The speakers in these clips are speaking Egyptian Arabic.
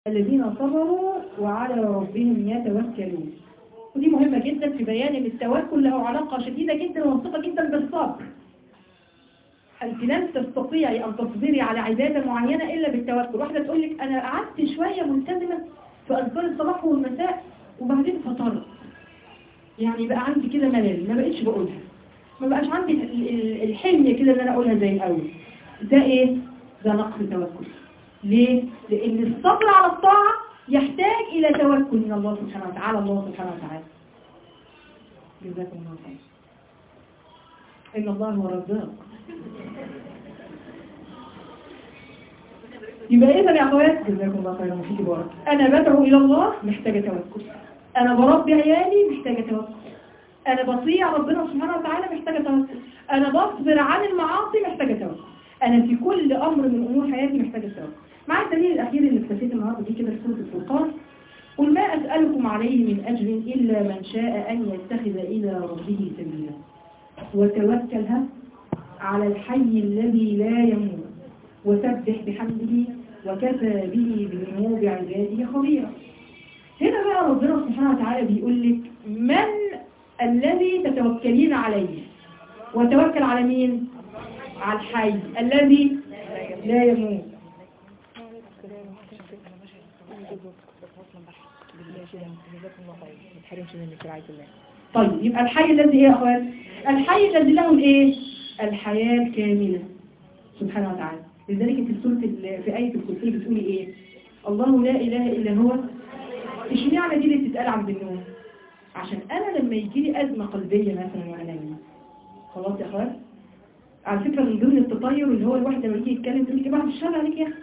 الذين صبروا وعلى ربهم يتوكلون ودي مهمة جدا في بيان ان التوكل له علاقة شديدة جدا ومنطقة جدا بالصبر أنت لن تستطيعي أن تصبري على عبادة معينة إلا بالتوكل واحدة تقول لك أنا قعدت شوية ملتزمة في أذكار الصباح والمساء وبعدين فطرت يعني بقى عندي كده ملل ما بقتش بقولها ما بقاش عندي ال- ال- الحلم كده ان انا اقولها زي الاول ده ايه ده نقص توكل ليه لان الصبر على الطاعه يحتاج الى توكل من الله سبحانه وتعالى الله سبحانه وتعالى جزاكم الله خير ان الله هو الرزاق يبقى اذا يا اخوات جزاكم الله خيرا وفيك بارك انا بدعو الى الله محتاجه توكل انا بربي عيالي محتاجه توكل انا بطيع ربنا سبحانه وتعالى محتاجه توكل انا بصبر عن المعاصي محتاجه توكل انا في كل امر من امور حياتي محتاجه توكل مع الدليل الاخير اللي اكتفيت النهارده دي كده في سوره الفرقان قل ما اسالكم عليه من اجر الا من شاء ان يتخذ الى ربه سبيلا وتوكل ها على الحي الذي لا يموت وسبح بحمده وكفى به بذنوب عباده خبيرا هنا بقى ربنا سبحانه وتعالى بيقول لك من الذي تتوكلين عليه وتوكل على مين على الحي الذي لا يموت طيب يبقى الحي الذي ايه يا اخوات الحي الذي له الايه الحياة الكاملة سبحانه وتعالى لذلك في سورة ال- في آية الكرسي بتقولي ايه الله لا اله الا هو اشمعنى دي اللي بتتقال عند النوم عشان انا لما يجي لي ازمه قلبيه مثلا وانا نايمه خلاص يا اخوات على فكره من ضمن التطير اللي هو الواحد لما يجي يتكلم تقول لك بعد الشر عليك يا اخي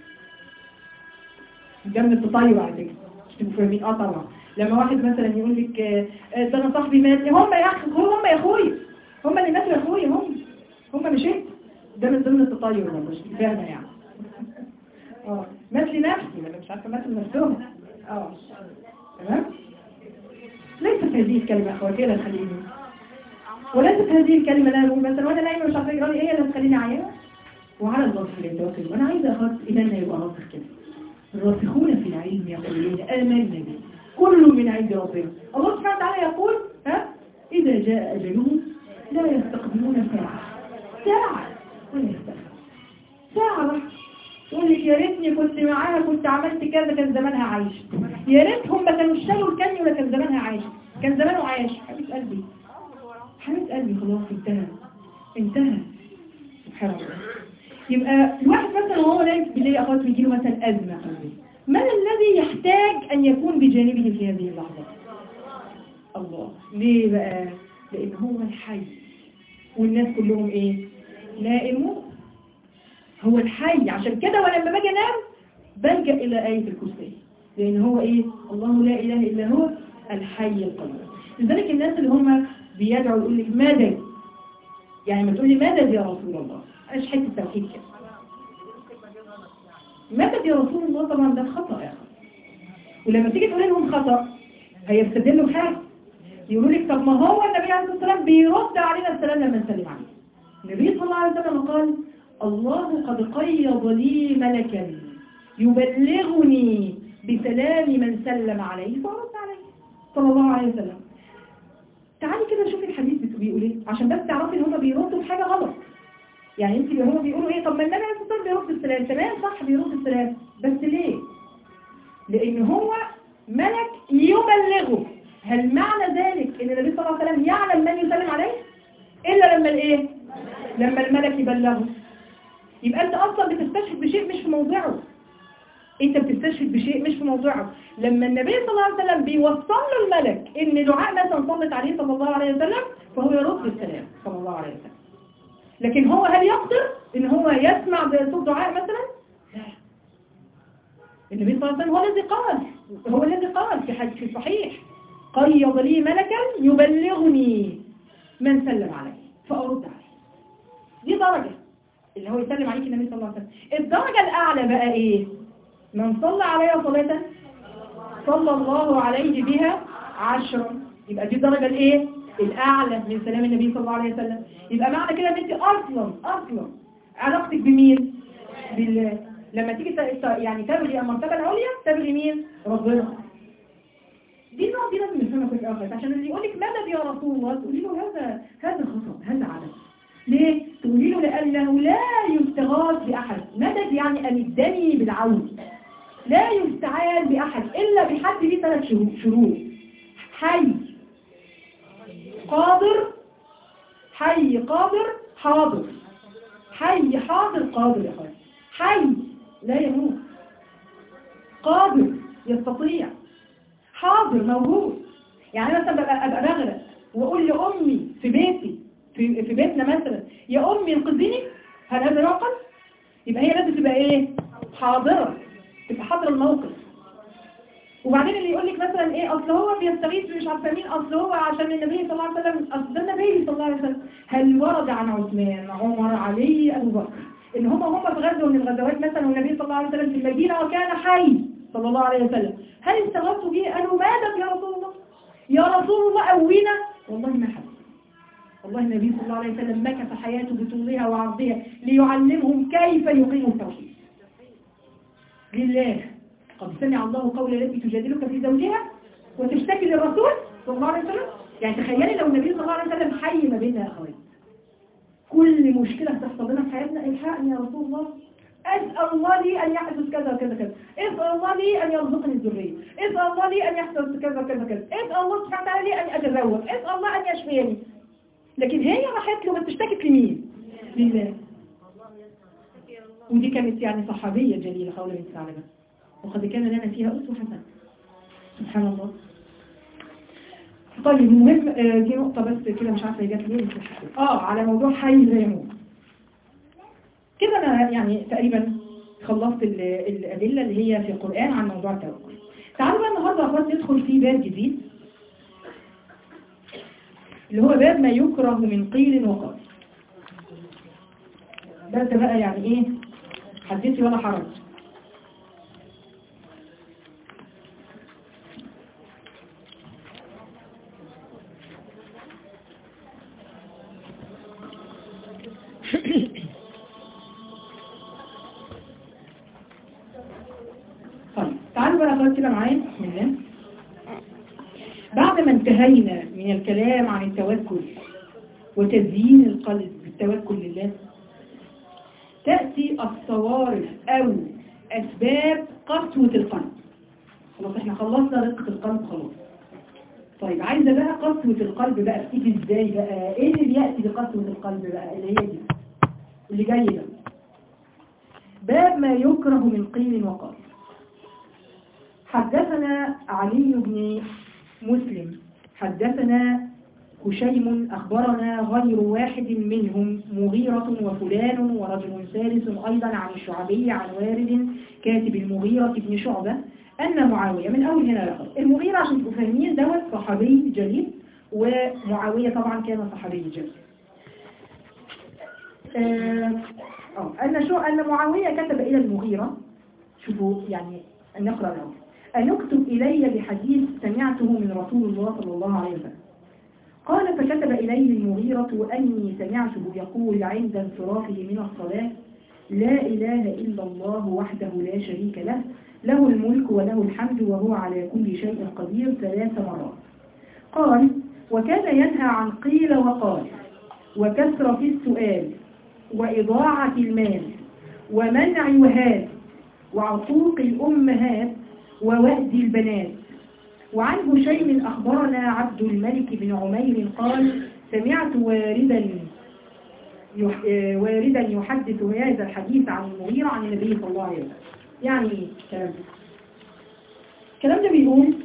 جنب التطير على فكره مش تبقوا فاهمين اه طبعا لما واحد مثلا يقول لك آه، آه، ده انا صاحبي مات هم يا اخي هم يا اخويا هم اللي ماتوا يا اخويا هم هم مش انت ده من ضمن التطير والله مش فاهمه يعني اه مات لنفسي ولا مش عارفه مات لنفسهم اه تمام ليست هذه الكلمة أخواتي لا تخليني وليست هذه الكلمة لا أقول مثلا وأنا نايمة مش عارفة إيه هي اللي تخليني عيانة وعلى الله فليتوكل وأنا عايزة أخذ إيماننا يبقى راسخ كده الراسخون في العلم يقولون آمنا به كل من عند ربنا الله سبحانه وتعالى يقول ها إذا جاء أجلهم لا يستقبلون ساعة ساعة ولا يستقبلون ساعة واحدة يقول لك يا ريتني كنت معاها كنت عملت كذا كان زمانها عايشة يا ريتهم ما كانوا اشتروا الكني ولا كان زمانها عايشة كان زمانه عايش حبيب قلبي حبيب قلبي خلاص انتهى انتهى سبحان الله يبقى الواحد مثلا وهو نايم بالليل اخوات بيجي له مثلا ازمه قلبيه من الذي يحتاج ان يكون بجانبه في هذه اللحظه الله ليه بقى لان هو الحي والناس كلهم ايه نائمون هو الحي عشان كده ولما باجي انام بلجأ الى آية الكرسي لان هو ايه الله لا اله الا هو الحي القيوم لذلك الناس اللي هم بيدعوا يقول لك مدد يعني ما تقولي مدد يا رسول الله ايش حته التوحيد كده مدد يا رسول الله طبعا ده خطأ يا اخي ولما تيجي تقولي لهم خطأ هيستدلوا بحاجه يقولوا لك طب ما هو النبي عليه الصلاه والسلام بيرد علينا السلام لما نسلم عليه النبي صلى الله عليه وسلم قال الله قد قيض لي ملكا يبلغني بسلام من سلم عليه فأرد عليه صلى الله عليه وسلم تعالي كده شوفي الحديث بت- بيقول ايه عشان بس تعرفي ان هم بيردوا بحاجه غلط يعني انت هم بيقولوا ايه طب ما النبي عليه الصلاه والسلام بيرد السلام تمام صح بيرد السلام بس ليه لان هو ملك يبلغه هل معنى ذلك ان النبي صلى الله عليه وسلم يعلم من يسلم عليه الا لما الايه لما الملك يبلغه يبقى انت اصلا بتستشهد بشيء مش في موضعه انت بتستشهد بشيء مش في موضعه لما النبي صلى الله عليه وسلم بيوصل له الملك ان دعاء مثلا صلت عليه صلى الله عليه وسلم فهو يرد السلام صلى الله عليه وسلم لكن هو هل يقدر ان هو يسمع بصوت دعاء مثلا لا النبي صلى الله عليه وسلم هو الذي قال هو الذي قال في حديث في الصحيح قيض لي ملكا يبلغني من سلم عليه فأرد عليه دي درجة اللي هو يسلم عليك النبي صلى الله عليه وسلم الدرجة الأعلى بقى إيه من صلى علي صلاة صلى الله عليه بها عشرا يبقى دي الدرجة الإيه الأعلى من سلام النبي صلى الله عليه وسلم يبقى معنى كده ان انت أصلا أصلا علاقتك بمين بالله لما تيجي ت- ت- يعني تبغي المرتبة العليا تبغي مين ربنا دي النقط دي لازم نفهمها كويس قوي عشان اللي يقول لك مدد يا رسول الله تقولي له هذا هذا خطأ هذا عدم ليه؟ تقولي له لأنه لا يستغاث بأحد مدد يعني أمدني بالعون لا يستعان بأحد إلا بحد ليه ثلاث شروط شروط حي قادر حي قادر حاضر حي حاضر قادر يا أخوان حي لا يموت قادر يستطيع حاضر موجود يعني مثلا ببقى ابقى بغرق واقول لامي في بيتي في في بيتنا مثلا يا امي انقذيني هل هذا يعقل يبقى هي لازم تبقى ايه حاضره تبقى حاضره الموقف وبعدين اللي يقول لك مثلا ايه اصل هو بيستغيث مش عارفه مين اصل هو عشان النبي صلى الله عليه وسلم اصل ده النبي صلى الله عليه وسلم هل ورد عن عثمان عمر علي ابو بكر ان هم هم في غزوه من الغزوات مثلا والنبي صلى الله عليه وسلم في المدينه وكان حي صلى الله عليه وسلم هل استغاثوا به قالوا ماذا يا رسول الله يا رسول الله قوينا والله ما حد والله النبي صلى الله عليه وسلم مكث حياته بطولها وعرضها ليعلمهم كيف يقيموا التوحيد لله قد سمع الله قول التي تجادلك في زوجها وتشتكي للرسول صلى الله عليه وسلم يعني تخيلي لو النبي صلى الله عليه وسلم حي ما بيننا يا اخواتي كل مشكلة تحصل لنا في حياتنا الحقني يا رسول الله أسأل الله لي أن يحدث كذا وكذا كذا اسأل الله لي أن يرزقني الذرية اسأل الله لي أن يحدث كذا وكذا كذا اسأل الله سبحانه وتعالى لي أن أتزوج اسأل الله أن يشفيني لكن هي راحت له بس اشتكت لمين لله ودي كانت يعني صحابية جليلة خولة بنت ثعلبة وقد كان لنا فيها أسوة حسنة سبحان الله طيب المهم آه، دي نقطة بس كده مش عارفة هي جت ليه بس مش عارفة. اه على موضوع حي لا يموت كده انا يعني تقريبا خلصت ال- الأدلة اللي هي في القرآن عن موضوع التوكل تعالوا بقى النهارده خلاص ندخل في باب جديد اللي هو باب ما يكره من قيل وقال بس بقى يعني ايه حدثي ولا حرج طيب تعالوا بقى خلاص كده معايا بسم الله بعد ما انتهينا من الكلام عن التوكل وتزيين القلب بالتوكل لله تأتي الصوارف أو أسباب قسوة القلب خلاص احنا خلصنا رقة القلب خلاص طيب عايزة بقى قسوة القلب بقى بتيجي ازاي بقى ايه اللي بيأتي بقسوة القلب بقى اللي هي دي اللي جاي ده باب ما يكره من قيل وقال حدثنا علي بن مسلم حدثنا هشيم أخبرنا غير واحد منهم مغيرة وفلان ورجل ثالث أيضا عن الشعبي عن وارد كاتب المغيرة بن شعبة أن معاوية من أول هنا لأخر المغيرة عشان تبقوا فاهمين دوت صحابي جليل ومعاوية طبعا كان صحابي جليل آه آه، أن شو أن معاوية كتب إلى المغيرة شوفوا يعني نقرأ الأول أن اكتب إلي بحديث سمعته من رسول الله صلى الله عليه وسلم قال فكتب إليه المغيرة أني سمعته يقول عند انصرافه من الصلاة لا إله إلا الله وحده لا شريك له له الملك وله الحمد وهو على كل شيء قدير ثلاث مرات قال وكان ينهى عن قيل وقال وكثرة السؤال وإضاعة المال ومنع وهاد وعقوق الأمهات ووأد البنات وعن هشيم أخبرنا عبد الملك بن عمير قال سمعت واردا يح... آه، واردا يحدث هذا الحديث عن المغيرة عن النبي صلى الله عليه وسلم يعني ايه الكلام ده الكلام ده بيقول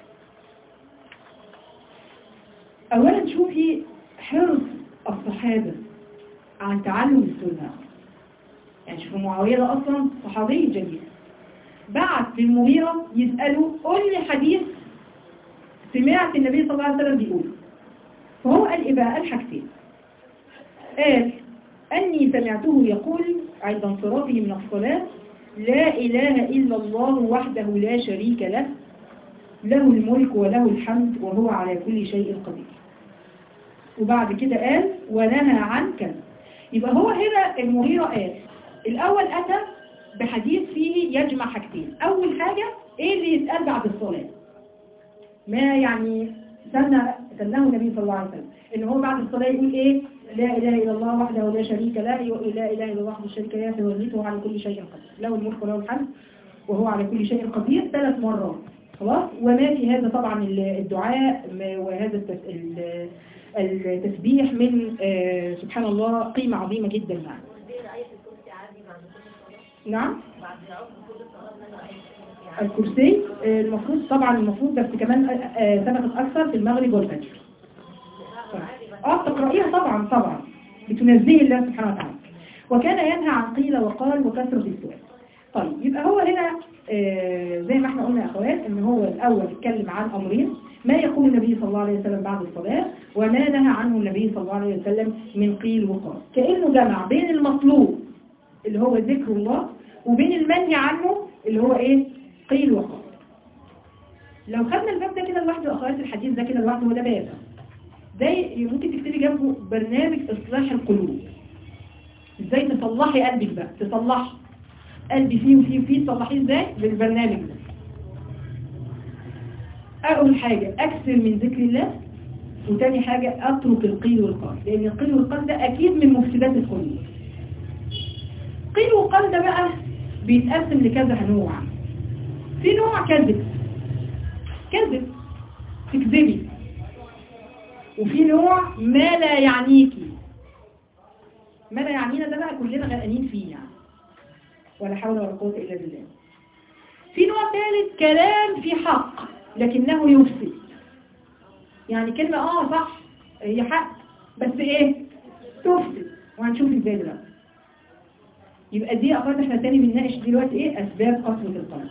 أولا شوفي حرص الصحابة عن تعلم السنة يعني شوفوا معاوية ده أصلا صحابي جليل بعت للمغيرة يسأله قول لي حديث سمعت النبي صلى الله عليه وسلم بيقول فهو قال إيه بقى قال حاجتين قال أني سمعته يقول عند انصرافه من الصلاة لا إله إلا الله وحده لا شريك له له الملك وله الحمد وهو على كل شيء قدير وبعد كده قال ونهى عن كذا يبقى هو هنا المغيرة قال الأول أتى بحديث فيه يجمع حاجتين اول حاجة ايه اللي يتقال بعد الصلاة ما يعني سنة سنه النبي صلى الله عليه وسلم ان هو بعد الصلاة يقول ايه لا اله الا الله وحده لا شريك له لا اله الا الله وحده الشريك له له الملك وهو على كل شيء قدير له الملك وله الحمد وهو على كل شيء قدير ثلاث مرات خلاص وما في هذا طبعا الدعاء وهذا التسبيح من آه سبحان الله قيمة عظيمة جدا معنا نعم الكرسي المفروض طبعا المفروض بس كمان ثبتت أكثر في المغرب والفجر اه تقرأيها طبعا طبعا بتنزيه الله سبحانه وتعالى وكان ينهى عن قيل وقال وكثرة السؤال طيب يبقى هو هنا آه زي ما احنا قلنا يا اخوات ان هو الاول اتكلم عن امرين ما يقول النبي صلى الله عليه وسلم بعد الصلاة وما نهى عنه النبي صلى الله عليه وسلم من قيل وقال كأنه جمع بين المطلوب اللي هو ذكر الله وبين المنهي عنه اللي هو ايه قيل وقال لو خدنا الباب ده كده لوحده اخوات الحديث ده كده لوحده هو ده باب ده ممكن تكتبي جنبه برنامج اصلاح القلوب ازاي تصلحي قلبك بقى تصلحي قلبي فيه وفيه وفيه تصلحيه ازاي بالبرنامج ده اول حاجة اكثر من ذكر الله وتاني حاجة اترك القيل والقال لان القيل والقال ده اكيد من مفسدات القلوب قيل وقال ده بقى بيتقسم لكذا نوع في نوع كذب كذب تكذبي وفي نوع ما لا يعنيكي ما لا يعنينا ده بقى كلنا غرقانين فيه يعني ولا حول ولا قوة إلا بالله في نوع ثالث كلام في حق لكنه يفسد يعني كلمة اه صح هي حق بس ايه تفسد وهنشوف ازاي دلوقتي يبقى دي أقل احنا تاني بنناقش دلوقتي ايه أسباب قسوة القلب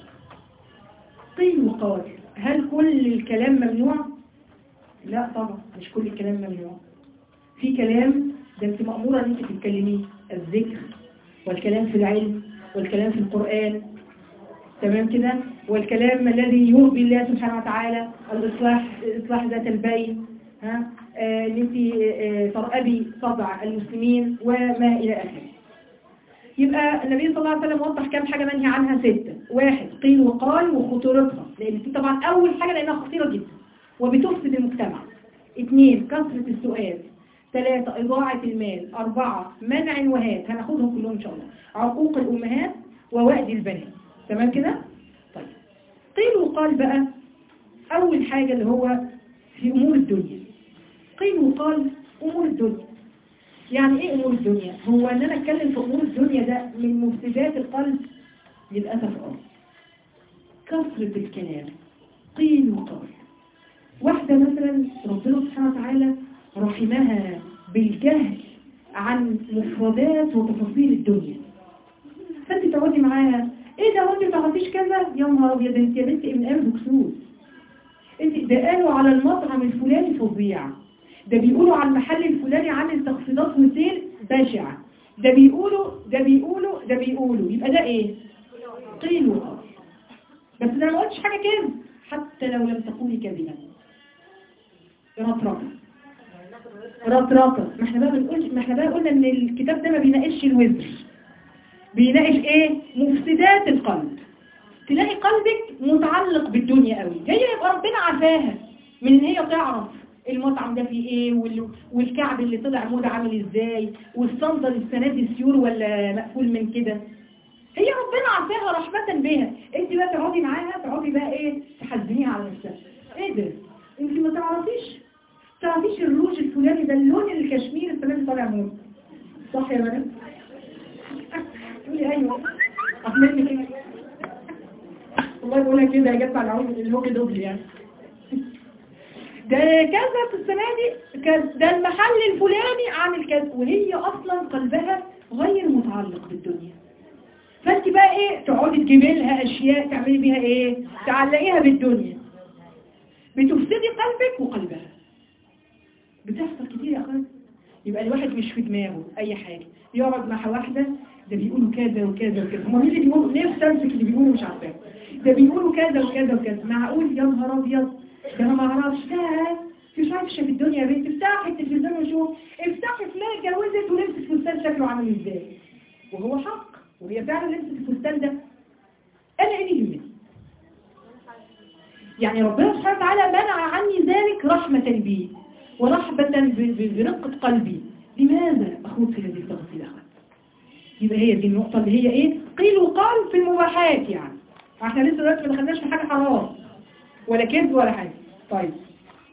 قيل وقال هل كل الكلام ممنوع؟ لا طبعا مش كل الكلام ممنوع في كلام ده انت مأمورة ان انت تتكلميه الذكر والكلام في العلم والكلام في القرآن تمام كده والكلام الذي يرضي الله سبحانه وتعالى الإصلاح إصلاح ذات البين ها آه انت آه ترأبي صدع المسلمين وما إلى آخره يبقى النبي صلى الله عليه وسلم وضح كام حاجة منهي عنها ستة واحد قيل وقال وخطورتها لأن دي طبعا أول حاجة لأنها خطيرة جدا وبتفسد المجتمع اثنين كثرة السؤال ثلاثة إضاعة المال أربعة منع وهات هناخدهم كلهم إن شاء الله عقوق الأمهات ووأد البنات تمام كده؟ طيب قيل وقال بقى أول حاجة اللي هو في أمور الدنيا قيل وقال أمور الدنيا يعني إيه أمور الدنيا؟ هو أن أنا أتكلم في أمور الدنيا ده من مفسدات القلب للأسف أه كثرة الكلام قيل وقال واحدة مثلا ربنا سبحانه وتعالى رحمها بالجهل عن مفردات وتفاصيل الدنيا فانت تقعدي معاها ايه ده وانت ما تعرفيش كذا يا نهار ابيض انت يا بنتي ابن قلب بكسوس انت ده قالوا على المطعم الفلاني فظيع ده بيقولوا على المحل الفلاني عامل تخفيضات وسيل بشعه ده بيقولوا ده بيقولوا ده بيقولوا يبقى ده ايه قيل وقال بس ده ما قلتش حاجه كده حتى لو لم تقولي كذبا رطرطه رطرطه ما احنا بقى بنقول ما احنا بقى قلنا ان الكتاب ده ما بيناقش الوزر بيناقش ايه مفسدات القلب تلاقي قلبك متعلق بالدنيا قوي جايه يبقى ربنا عافاها من ان هي تعرف المطعم ده فيه ايه وال... والكعب اللي طلع موضه عامل ازاي والصندل السنه دي سيور ولا مقفول من كده هي ربنا عافاها رحمه بها انت بقى تقعدي معاها تقعدي بقى ايه تحزنيها على نفسها ايه ده انت ما تعرفيش تعرفيش الروج الفلاني ده اللون الكشمير السنه دي طالع موضه صح يا بنات تقولي ايوه احمدني كده والله بقولها كده يا جت على العود الهوجي دوجلي يعني ده كذا في السنة دي ده المحل الفلاني عامل كذا وهي اصلا قلبها غير متعلق بالدنيا فانت بقى ايه تقعدي تجيبي لها اشياء تعملي بيها ايه تعلقيها بالدنيا بتفسدي قلبك وقلبها بتحصل كتير يا اخوان يبقى الواحد مش في دماغه اي حاجة يقعد مع واحدة ده بيقولوا كذا وكذا وكذا هم مين اللي بيقولوا نفسي امسك اللي بيقولوا مش عارفاه ده بيقولوا كذا وكذا وكذا معقول يا نهار ابيض ده انا ما اعرفش ده مش عارفه في الدنيا يا بنت افتحي التلفزيون وشوف افتحي تلاقي اتجوزت ولبست فستان شكله عامل ازاي وهو حق وهي فعلا لبست الفستان ده انا ايه اللي يهمني يعني ربنا سبحانه وتعالى منع عني ذلك رحمة بي ورحبة ب- ب- برقة قلبي لماذا أخوض في هذه التفاصيل يبقى هي دي النقطة اللي هي ايه قيل وقال في المباحات يعني احنا لسه دلوقتي ما دخلناش في حاجة حرام ولا كذب ولا حاجة طيب